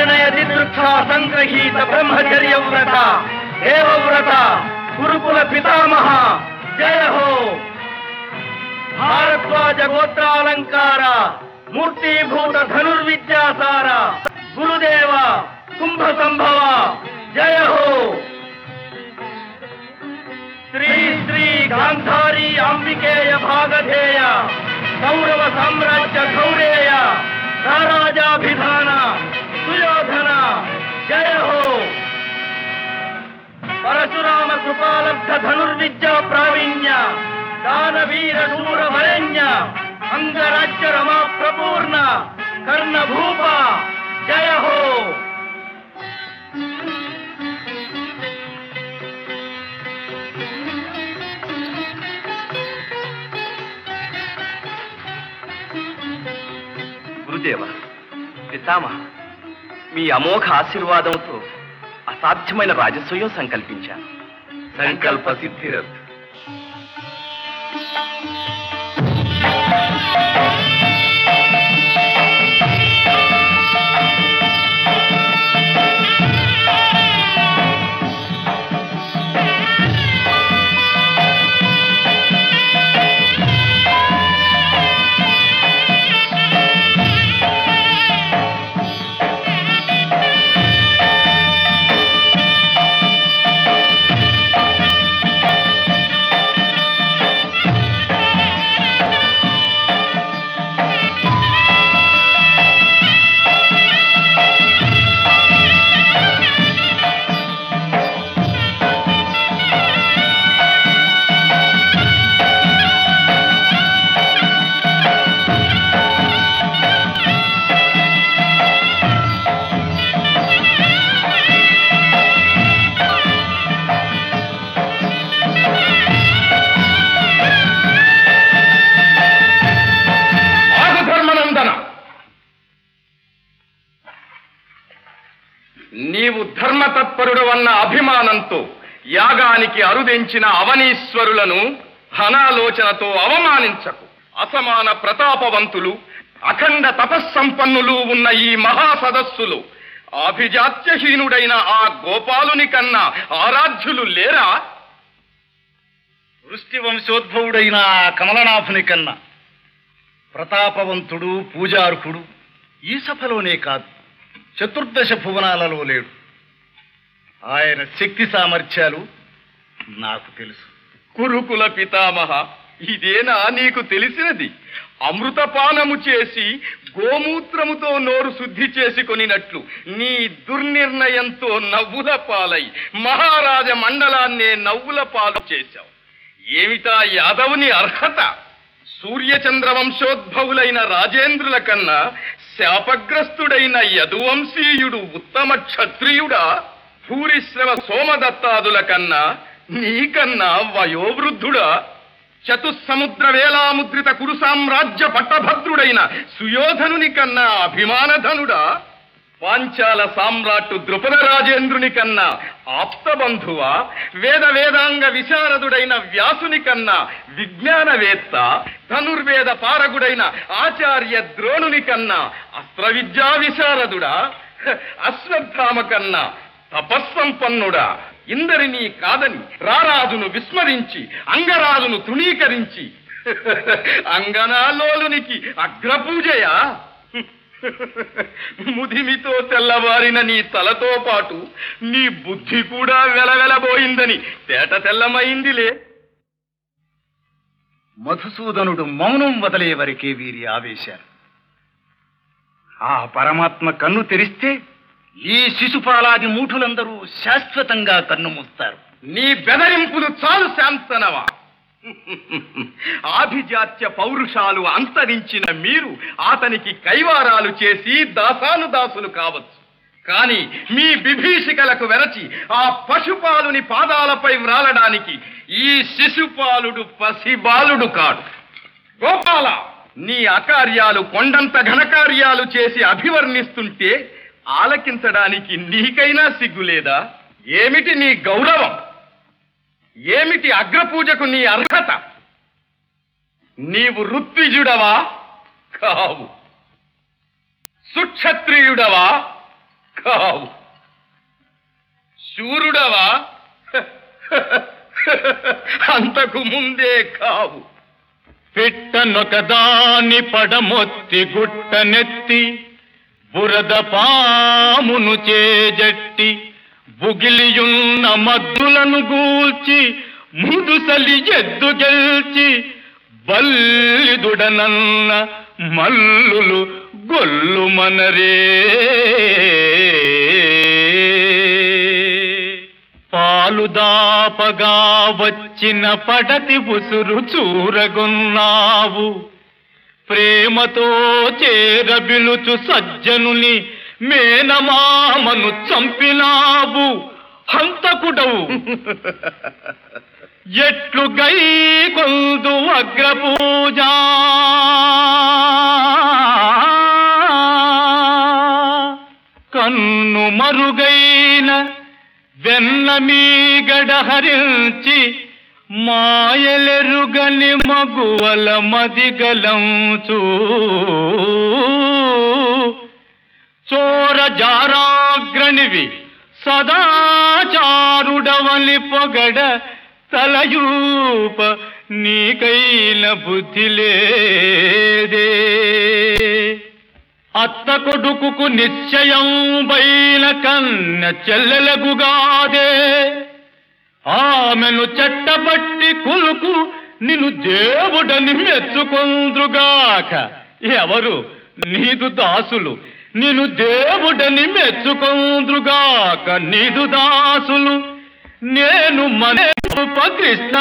పరిణయతి దృక్ష సంగ్రహీత బ్రహ్మచర్య వ్రత దేవవ్రత గురుకుల పితామహ జయ హో భారద్వాజ గోత్రాలంకార మూర్తిభూత ధనుర్విద్యాసార గురుదేవ కుంభ సంభవ జయ హో శ్రీ శ్రీ గాంధారీ అంబికేయ భాగధేయ కౌరవ సామ్రాజ్య గౌరేయ రారాజాభిధాన సుయోధన జయ హో పరశురామ కృపాలబ్ధ ధనుర్విద్యా ప్రావీణ్య దానవీర శూర వరేణ్య అంగరాజ్య రమా ప్రపూర్ణ కర్ణభూప జయ హో గురుదేవ పితామహ మీ అమోఘ ఆశీర్వాదంతో అసాధ్యమైన రాజస్వయం సంకల్పించాను సంకల్ప సిద్ధిరత్ ఆగు ధర్మనందన నీవు ధర్మతత్పరుడు అన్న అభిమానంతో యాగానికి అరుదెంచిన అవనీశ్వరులను హనాలోచనతో అవమానించకు అసమాన ప్రతాపవంతులు అఖండ తపస్సంపన్నులు ఉన్న ఈ మహాసదస్సులు ఆభిజాత్యహీనుడైన ఆ గోపాలుని కన్నా ఆరాధ్యులు లేరా వృష్టి వంశోద్భవుడైన ఆ కమలనాభుని కన్నా ప్రతాపవంతుడు పూజార్హుడు ఈ సభలోనే కాదు చతుర్దశ భువనాలలో లేడు ఆయన శక్తి సామర్థ్యాలు నాకు తెలుసు కురుకుల పితామహ ఇదేనా నీకు తెలిసినది అమృతపానము చేసి గోమూత్రముతో నోరు శుద్ధి చేసుకొనినట్లు నీ దుర్నిర్ణయంతో నవ్వుల పాలై మహారాజ మండలాన్నే నవ్వుల పాలు చేశావు ఏమిటా యాదవుని అర్హత సూర్యచంద్ర వంశోద్భవులైన రాజేంద్రుల కన్నా శాపగ్రస్తుడైన యదువంశీయుడు ఉత్తమ క్షత్రియుడా భూరిశ్రవ సోమదత్తాదుల కన్నా నీకన్నా వయోవృద్ధుడా చతుస్సముద్ర వేలాముద్రిత కురు సామ్రాజ్య పట్టభద్రుడైన సుయోధనుని కన్నా అభిమానధనుడా పాంచాల సామ్రాట్టు ద్రుపద రాజేంద్రుని కన్నా ఆప్తబంధువా వేద వేదాంగ విశారదుడైన వ్యాసుని కన్నా విజ్ఞానవేత్త ధనుర్వేద పారగుడైన ఆచార్య ద్రోణుని కన్నా అస్త్ర విద్యా విశారదుడా హ, అశ్వత్థామ కన్నా తపస్సంపన్నుడా ఇందరినీ కాదని రారాజును విస్మరించి అంగరాజును తృణీకరించి అంగనాలోలునికి అగ్రపూజయా ముదిమితో తెల్లవారిన నీ తలతో పాటు నీ బుద్ధి కూడా వెలవెలబోయిందని తేట తెల్లమైందిలే మధుసూదనుడు మౌనం వదిలే వరకే వీరి ఆవేశాలు ఆ పరమాత్మ కన్ను తెరిస్తే ఈ శిశుపాలాది మూఠులందరూ శాశ్వతంగా కన్ను మూస్తారు నీ బెదరింపులు చాలు శాంతనవా ఆభిజాత్య పౌరుషాలు అంతరించిన మీరు అతనికి కైవారాలు చేసి దాసానుదాసులు కావచ్చు కానీ మీ విభీషికలకు వెరచి ఆ పశుపాలుని పాదాలపై వ్రాలడానికి ఈ శిశుపాలుడు పసిబాలుడు కాడు గోపాల నీ అకార్యాలు కొండంత ఘనకార్యాలు చేసి అభివర్ణిస్తుంటే ఆలకించడానికి నీకైనా సిగ్గులేదా ఏమిటి నీ గౌరవం ఏమిటి అగ్రపూజకు నీ అర్హత నీవు ఋత్విజుడవా కావు సుక్షత్రియుడవా కావు శూరుడవా అంతకు ముందే కావు పిట్టనొకదాని పడమొత్తి గుట్టనెత్తి బురద పామును చేజట్టి బుగిలియున్న మద్దులను గూల్చి ముదుసలి ఎద్దు గెల్చి బల్లిదుడనన్న మల్లులు గొల్లు మనరే పాలు దాపగా వచ్చిన పడతి ఉసురు చూరగొన్నావు ప్రేమతో చేరబిలుచు సజ్జనుని మేనమామను చంపినావు హంతకుడవు ఎట్లు గై కొందు అగ్రపూజ కన్ను మరుగైన వెన్న మీగడ హరించి మాయలెరుగని మగువల మదిగలంచు చోర జారాగ్రణివి సదాచారుడవలి పొగడ తలయూప నీకైన బుద్ధి లేదే అత్త కొడుకుకు నిశ్చయం బైన కన్న చెల్లెలగుగాదే ఆమెను చెట్టబట్టి కులుకు నిన్ను దేవుడని మెచ్చుకొందుగాక ఎవరు నీదు దాసులు నిన్ను దేవుడని మెచ్చుకొందుగాక నీదు దాసులు నేను మన కృష్ణ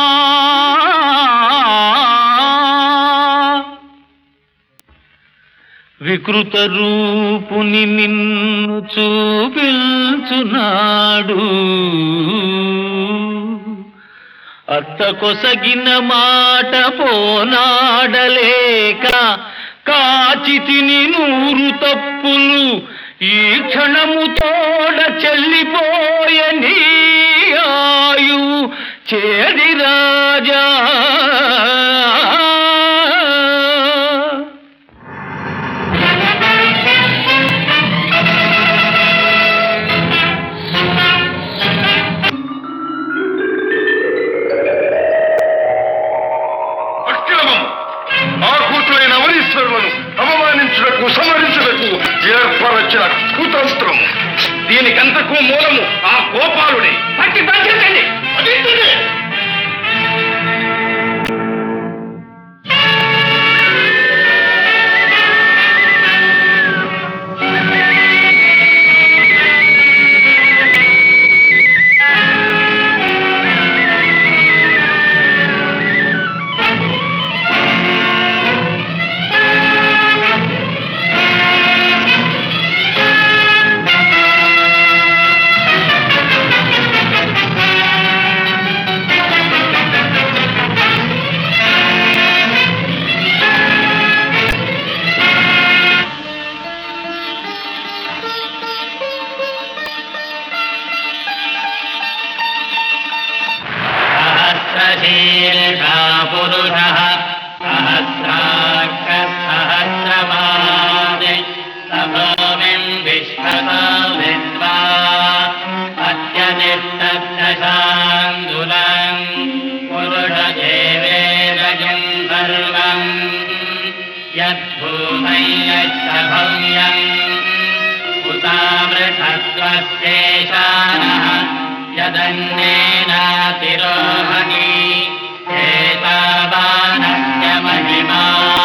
వికృత రూపుని నిన్ను చూపించునాడు అత్త కొసగిన మాట పోనాడలేక కాచితిని నూరు తప్పులు ఈ క్షణము తోడ చెల్లిపోయని ఆయు చేది రాజా అక్రమం ఆ కూతురైన అవనీశ్వరులను అవమానించుటకు సంహరించుటకు ఏర్పరచిన కుతంత్రం దీనికంతకు మూలము ఆ గోపాలుడే పట్టి బంధించండి బంధించండి. सहस्रशीर्षा पुरुषः सहस्राक्षसहस्रपादे तभूमिं विश्वतो विद्वा अत्यतिष्ठशाङ्गुलम् पुरुषदेवेदयं सर्वम् यद्भूमै यच्च भव्यम् उतामृषत्वस्तेषानः यदन्येनातिरोहणि एतावानस्य महिमा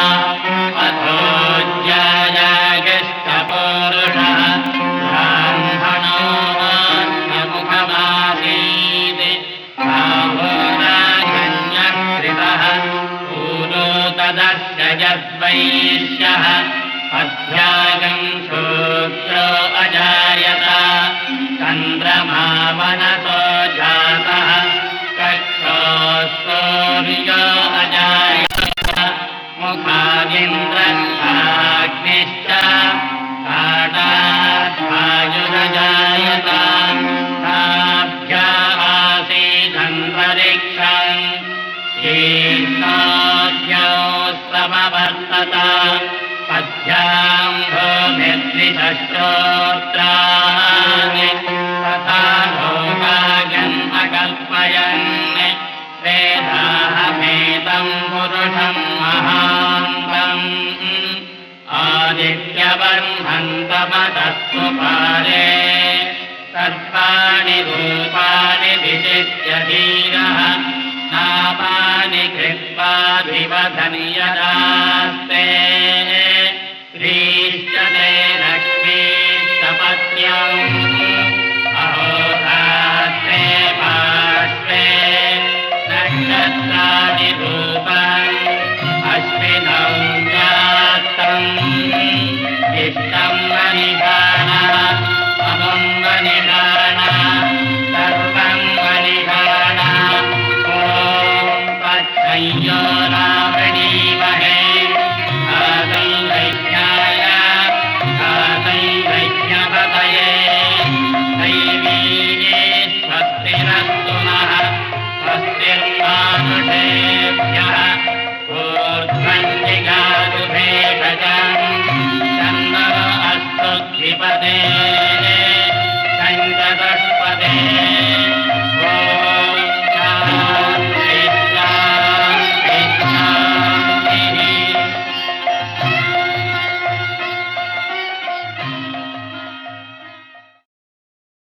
अथोज्यायागस्तपौरुषः ब्राह्मणोऽन्यमुखमासीत् बाहोराजन्यकृतः पूरो तदस्य यद्वैश्यः अध्यागम् शूद्रो अजायत चन्द्रमा मनसो जातः कक्षो श्रोत्राणि तथा लोकायम् अकल्पयन् वेदाहमेतम् पुरुषम् महान्तम् आदित्यवर्धन्तमतस्तु पारे सर्वाणि रूपाणि विचित्य धीरः नामानि कृत्वाभिवदन् यदास्ते